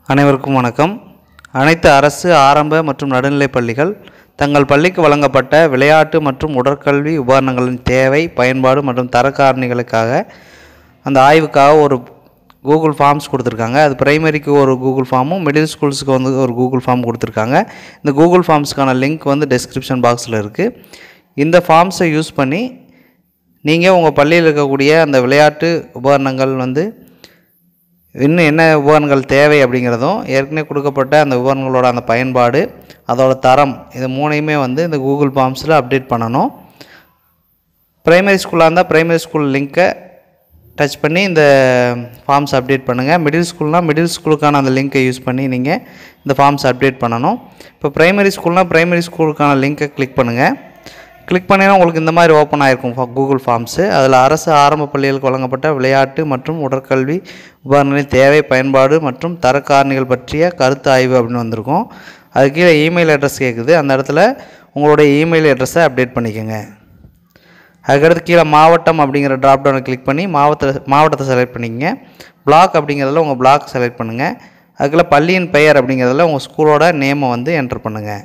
அனைவருக்கும் வணக்கம் அனைத்து அரசு ஆரம்ப மற்றும் நடுநிலைப் பள்ளிகள் தங்கள் பள்ளிக்கு வழங்கப்பட்ட விளையாட்டு மற்றும் உடற்கல்வி உபகரணங்களின் தேவை பயன்பாடு மற்றும் தர காரணிகளுக்காக அந்த ஆய்வுக்காக ஒரு கூகுள் ஃபார்ம்ஸ் கொடுத்துருக்காங்க அது பிரைமரிக்கு ஒரு கூகுள் ஃபார்மும் மிடில் ஸ்கூல்ஸுக்கு வந்து ஒரு கூகுள் ஃபார்ம் கொடுத்துருக்காங்க இந்த கூகுள் ஃபார்ம்ஸ்க்கான லிங்க் வந்து டெஸ்கிரிப்ஷன் பாக்ஸில் இருக்குது இந்த ஃபார்ம்ஸை யூஸ் பண்ணி நீங்கள் உங்கள் பள்ளியில் இருக்கக்கூடிய அந்த விளையாட்டு உபகரணங்கள் வந்து இன்னும் என்ன உபகரணங்கள் தேவை அப்படிங்கிறதும் ஏற்கனவே கொடுக்கப்பட்ட அந்த உபகரணங்களோட அந்த பயன்பாடு அதோட தரம் இது மூணையுமே வந்து இந்த கூகுள் ஃபார்ம்ஸில் அப்டேட் பண்ணணும் ப்ரைமரி ஸ்கூலாக இருந்தால் ப்ரைமரி ஸ்கூல் லிங்க்கை டச் பண்ணி இந்த ஃபார்ம்ஸ் அப்டேட் பண்ணுங்கள் மிடில் ஸ்கூல்னால் மிடில் ஸ்கூலுக்கான அந்த லிங்க்கை யூஸ் பண்ணி நீங்கள் இந்த ஃபார்ம்ஸ் அப்டேட் பண்ணணும் இப்போ ப்ரைமரி ஸ்கூல்னால் ப்ரைமரி ஸ்கூலுக்கான லிங்க்கை கிளிக் பண்ணுங்கள் கிளிக் பண்ணினா உங்களுக்கு இந்த மாதிரி ஓப்பன் ஆகிருக்கும் கூகுள் ஃபார்ம்ஸு அதில் அரசு ஆரம்ப பள்ளிகளுக்கு வழங்கப்பட்ட விளையாட்டு மற்றும் உடற்கல்வி உபகரணங்களின் தேவை பயன்பாடு மற்றும் தர காரணிகள் பற்றிய கருத்து ஆய்வு அப்படின்னு வந்திருக்கும் அது கீழே இமெயில் அட்ரஸ் கேட்குது அந்த இடத்துல உங்களுடைய இமெயில் அட்ரஸை அப்டேட் பண்ணிக்கோங்க அதுக்கடுத்து கீழே மாவட்டம் அப்படிங்கிற ட்ராப் டவுனை கிளிக் பண்ணி மாவட்ட மாவட்டத்தை செலக்ட் பண்ணிக்கங்க பிளாக் அப்படிங்கிறதுல உங்கள் பிளாக் செலக்ட் பண்ணுங்கள் அதுக்குள்ள பள்ளியின் பெயர் அப்படிங்கிறதுல உங்கள் ஸ்கூலோட நேமை வந்து என்டர் பண்ணுங்கள்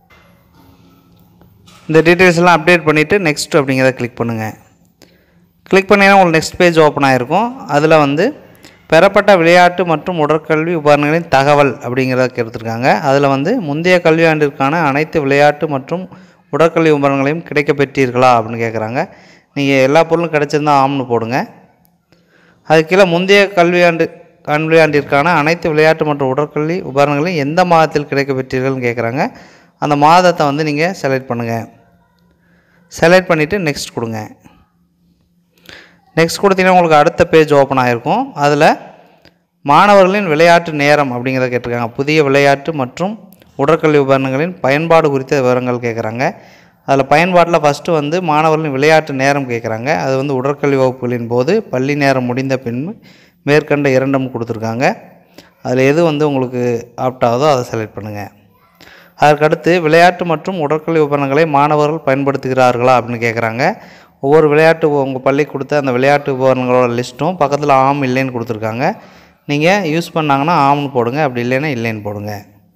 இந்த டீட்டெயில்ஸ் எல்லாம் அப்டேட் பண்ணிவிட்டு நெக்ஸ்ட் அப்படிங்கிறத கிளிக் பண்ணுங்கள் கிளிக் பண்ணிங்கன்னா உங்களுக்கு நெக்ஸ்ட் பேஜ் ஓப்பன் ஆகிருக்கும் அதில் வந்து பெறப்பட்ட விளையாட்டு மற்றும் உடற்கல்வி உபகரணங்களின் தகவல் அப்படிங்கிறத எடுத்திருக்காங்க அதில் வந்து முந்தைய கல்வியாண்டிற்கான அனைத்து விளையாட்டு மற்றும் உடற்கல்வி உபகரணங்களையும் கிடைக்க பெற்றீர்களா அப்படின்னு கேட்குறாங்க நீங்கள் எல்லா பொருளும் கிடைச்சிருந்தா ஆம்னு போடுங்க அது கீழே முந்தைய கல்வியாண்டு கல்வியாண்டிற்கான அனைத்து விளையாட்டு மற்றும் உடற்கல்வி உபகரணங்களையும் எந்த மாதத்தில் கிடைக்க பெற்றீர்கள்னு கேட்குறாங்க அந்த மாதத்தை வந்து நீங்கள் செலக்ட் பண்ணுங்கள் செலக்ட் பண்ணிவிட்டு நெக்ஸ்ட் கொடுங்க நெக்ஸ்ட் கொடுத்தீங்கன்னா உங்களுக்கு அடுத்த பேஜ் ஓப்பன் ஆகிருக்கும் அதில் மாணவர்களின் விளையாட்டு நேரம் அப்படிங்கிறத கேட்டிருக்காங்க புதிய விளையாட்டு மற்றும் உடற்கல்வி உபகரணங்களின் பயன்பாடு குறித்த விவரங்கள் கேட்குறாங்க அதில் பயன்பாட்டில் ஃபஸ்ட்டு வந்து மாணவர்களின் விளையாட்டு நேரம் கேட்குறாங்க அது வந்து உடற்கல்வி வகுப்புகளின் போது பள்ளி நேரம் முடிந்த பின் மேற்கண்ட இரண்டும் கொடுத்துருக்காங்க அதில் எது வந்து உங்களுக்கு ஆப்ட் ஆகுதோ அதை செலக்ட் பண்ணுங்கள் அதற்கடுத்து விளையாட்டு மற்றும் உடற்கல்வி உபகரணங்களை மாணவர்கள் பயன்படுத்துகிறார்களா அப்படின்னு கேட்குறாங்க ஒவ்வொரு விளையாட்டு உங்கள் பள்ளி கொடுத்த அந்த விளையாட்டு உபகரணங்களோட லிஸ்ட்டும் பக்கத்தில் ஆம் இல்லைன்னு கொடுத்துருக்காங்க நீங்கள் யூஸ் பண்ணாங்கன்னா ஆம்னு போடுங்க அப்படி இல்லைன்னா இல்லைன்னு போடுங்க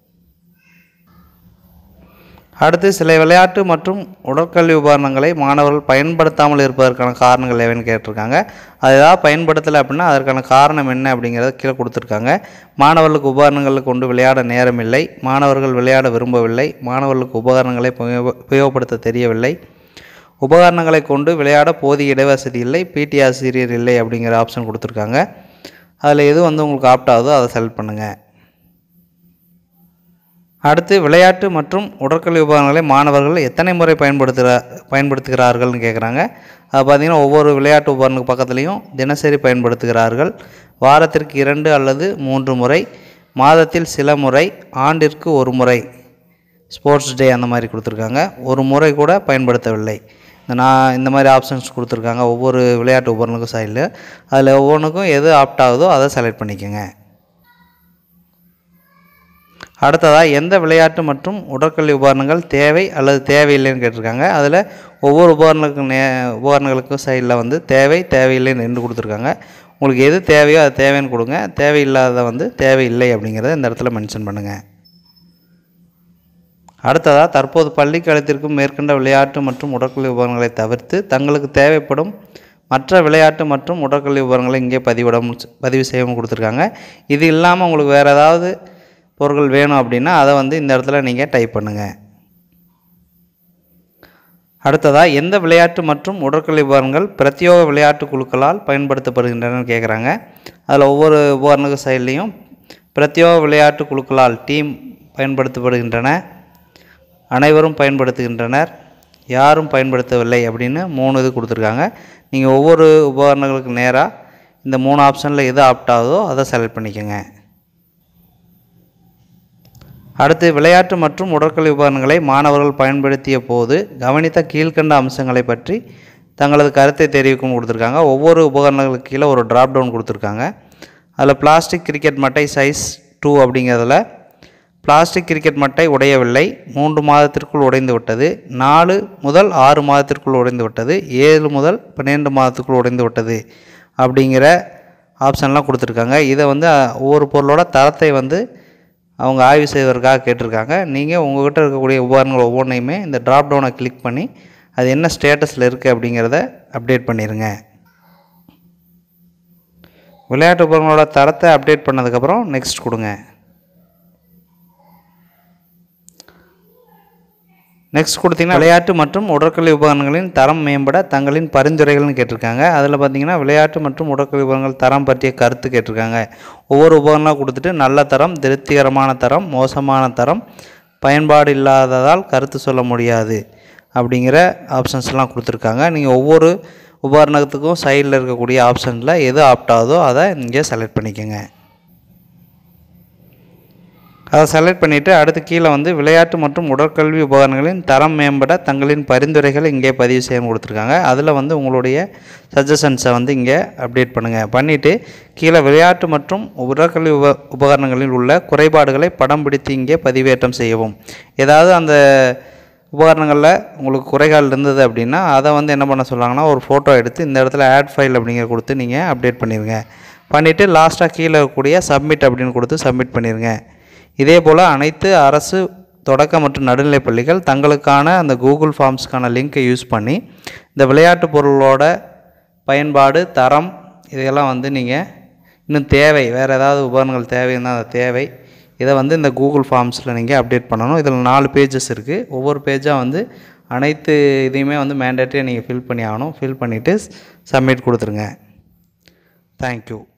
அடுத்து சில விளையாட்டு மற்றும் உடற்கல்வி உபகரணங்களை மாணவர்கள் பயன்படுத்தாமல் இருப்பதற்கான காரணங்கள் எவைன்னு கேட்டிருக்காங்க அது ஏதாவது பயன்படுத்தலை அப்படின்னா அதற்கான காரணம் என்ன அப்படிங்கிறத கீழே கொடுத்துருக்காங்க மாணவர்களுக்கு உபகரணங்களை கொண்டு விளையாட நேரமில்லை மாணவர்கள் விளையாட விரும்பவில்லை மாணவர்களுக்கு உபகரணங்களை உபயோக- உபயோகப்படுத்த தெரியவில்லை உபகரணங்களை கொண்டு விளையாட போதிய இடவசதி இல்லை பிடி ஆசிரியர் இல்லை அப்படிங்கிற ஆப்ஷன் கொடுத்துருக்காங்க அதில் எது வந்து உங்களுக்கு ஆப்ட் ஆகுதோ அதை செலக்ட் பண்ணுங்கள் அடுத்து விளையாட்டு மற்றும் உடற்கல்வி உபகரணங்களை மாணவர்கள் எத்தனை முறை பயன்படுத்துகிற பயன்படுத்துகிறார்கள்னு கேட்குறாங்க அது பார்த்திங்கன்னா ஒவ்வொரு விளையாட்டு உபகரணக்கு பக்கத்துலேயும் தினசரி பயன்படுத்துகிறார்கள் வாரத்திற்கு இரண்டு அல்லது மூன்று முறை மாதத்தில் சில முறை ஆண்டிற்கு ஒரு முறை ஸ்போர்ட்ஸ் டே அந்த மாதிரி கொடுத்துருக்காங்க ஒரு முறை கூட பயன்படுத்தவில்லை இந்த நான் இந்த மாதிரி ஆப்ஷன்ஸ் கொடுத்துருக்காங்க ஒவ்வொரு விளையாட்டு உபகரணக்கும் சைடில் அதில் ஒவ்வொன்றுக்கும் எது ஆப்ட் ஆகுதோ அதை செலக்ட் பண்ணிக்கோங்க அடுத்ததாக எந்த விளையாட்டு மற்றும் உடற்கல்வி உபகரணங்கள் தேவை அல்லது தேவையில்லைன்னு கேட்டிருக்காங்க அதில் ஒவ்வொரு உபகரணங்களுக்கும் நே உபகரணங்களுக்கும் சைடில் வந்து தேவை தேவையில்லைன்னு ரெண்டு கொடுத்துருக்காங்க உங்களுக்கு எது தேவையோ அது தேவைன்னு கொடுங்க தேவையில்லாத வந்து தேவையில்லை அப்படிங்கிறத இந்த இடத்துல மென்ஷன் பண்ணுங்கள் அடுத்ததாக தற்போது பள்ளி காலத்திற்கும் மேற்கண்ட விளையாட்டு மற்றும் உடற்கல்வி உபகரணங்களை தவிர்த்து தங்களுக்கு தேவைப்படும் மற்ற விளையாட்டு மற்றும் உடற்கல்வி உபகரணங்களை இங்கே பதிவிடம் பதிவு செய்யவும் கொடுத்துருக்காங்க இது இல்லாமல் உங்களுக்கு வேறு ஏதாவது பொருட்கள் வேணும் அப்படின்னா அதை வந்து இந்த இடத்துல நீங்கள் டைப் பண்ணுங்கள் அடுத்ததாக எந்த விளையாட்டு மற்றும் உடற்கல்வி உபகரணங்கள் பிரத்யோக விளையாட்டு குழுக்களால் பயன்படுத்தப்படுகின்றன கேட்குறாங்க அதில் ஒவ்வொரு உபகரணக்கு சைட்லேயும் பிரத்யோக விளையாட்டு குழுக்களால் டீம் பயன்படுத்தப்படுகின்றன அனைவரும் பயன்படுத்துகின்றனர் யாரும் பயன்படுத்தவில்லை அப்படின்னு மூணு இது கொடுத்துருக்காங்க நீங்கள் ஒவ்வொரு உபகரணங்களுக்கு நேராக இந்த மூணு ஆப்ஷனில் எது ஆப்ட் ஆகுதோ அதை செலக்ட் பண்ணிக்கோங்க அடுத்து விளையாட்டு மற்றும் உடற்கல்வி உபகரணங்களை மாணவர்கள் பயன்படுத்திய போது கவனித்த கீழ்க்கண்ட அம்சங்களை பற்றி தங்களது கருத்தை தெரிவிக்கும் கொடுத்துருக்காங்க ஒவ்வொரு உபகரணங்களுக்கு கீழே ஒரு டிராப் டவுன் கொடுத்துருக்காங்க அதில் பிளாஸ்டிக் கிரிக்கெட் மட்டை சைஸ் டூ அப்படிங்கிறதுல பிளாஸ்டிக் கிரிக்கெட் மட்டை உடையவில்லை மூன்று மாதத்திற்குள் உடைந்து விட்டது நாலு முதல் ஆறு மாதத்திற்குள் உடைந்து விட்டது ஏழு முதல் பன்னிரெண்டு மாதத்துக்குள் உடைந்து விட்டது அப்படிங்கிற ஆப்ஷன்லாம் கொடுத்துருக்காங்க இதை வந்து அஹ், ஒவ்வொரு பொருளோட தரத்தை வந்து அவங்க ஆய்வு செய்வதற்காக கேட்டிருக்காங்க நீங்கள் உங்கள்கிட்ட இருக்கக்கூடிய உபகரணங்கள் ஒவ்வொன்றையுமே இந்த ட்ராப் டவுனை கிளிக் பண்ணி அது என்ன ஸ்டேட்டஸில் இருக்குது அப்படிங்கிறத அப்டேட் பண்ணிடுங்க விளையாட்டு உபகரணங்களோட தரத்தை அப்டேட் பண்ணதுக்கப்புறம் நெக்ஸ்ட் கொடுங்க நெக்ஸ்ட் கொடுத்தீங்கன்னா விளையாட்டு மற்றும் உடற்கல்வி உபகரணங்களின் தரம் மேம்பட தங்களின் பரிந்துரைகள்னு கேட்டிருக்காங்க அதில் பார்த்தீங்கன்னா விளையாட்டு மற்றும் உடற்கல்வி உபகரணங்கள் தரம் பற்றிய கருத்து கேட்டிருக்காங்க ஒவ்வொரு உபகரணம் கொடுத்துட்டு நல்ல தரம் திருப்திகரமான தரம் மோசமான தரம் பயன்பாடு இல்லாததால் கருத்து சொல்ல முடியாது அப்படிங்கிற ஆப்ஷன்ஸ்லாம் கொடுத்துருக்காங்க நீங்கள் ஒவ்வொரு உபகரணத்துக்கும் சைடில் இருக்கக்கூடிய ஆப்ஷனில் எது ஆப்ட் ஆகுதோ அதை இங்கே செலக்ட் பண்ணிக்கோங்க அதை செலக்ட் பண்ணிவிட்டு அடுத்து கீழே வந்து விளையாட்டு மற்றும் உடற்கல்வி உபகரணங்களின் தரம் மேம்பட தங்களின் பரிந்துரைகள் இங்கே பதிவு செய்யணும் கொடுத்துருக்காங்க அதில் வந்து உங்களுடைய சஜஷன்ஸை வந்து இங்கே அப்டேட் பண்ணுங்கள் பண்ணிவிட்டு கீழே விளையாட்டு மற்றும் உடற்கல்வி உப உபகரணங்களில் உள்ள குறைபாடுகளை படம் பிடித்து இங்கே பதிவேற்றம் செய்யவும் ஏதாவது அந்த உபகரணங்களில் உங்களுக்கு குறைகள் இருந்தது அப்படின்னா அதை வந்து என்ன பண்ண சொல்கிறாங்கன்னா ஒரு ஃபோட்டோ எடுத்து இந்த இடத்துல ஆட் ஃபைல் அப்படிங்கிற கொடுத்து நீங்கள் அப்டேட் பண்ணிடுங்க பண்ணிவிட்டு லாஸ்ட்டாக கீழே இருக்கக்கூடிய சப்மிட் அப்படின்னு கொடுத்து சப்மிட் பண்ணிடுங்க இதே போல் அனைத்து அரசு தொடக்க மற்றும் நடுநிலைப் பள்ளிகள் தங்களுக்கான அந்த கூகுள் ஃபார்ம்ஸ்க்கான லிங்க்கை யூஸ் பண்ணி இந்த விளையாட்டு பொருளோட பயன்பாடு தரம் இதையெல்லாம் வந்து நீங்கள் இன்னும் தேவை வேறு ஏதாவது உபகரணங்கள் தேவைன்னா அந்த தேவை இதை வந்து இந்த கூகுள் ஃபார்ம்ஸில் நீங்கள் அப்டேட் பண்ணணும் இதில் நாலு பேஜஸ் இருக்குது ஒவ்வொரு பேஜாக வந்து அனைத்து இதையுமே வந்து மேண்டேட்டரியாக நீங்கள் ஃபில் பண்ணி ஆகணும் ஃபில் பண்ணிவிட்டு சப்மிட் கொடுத்துருங்க தேங்க்யூ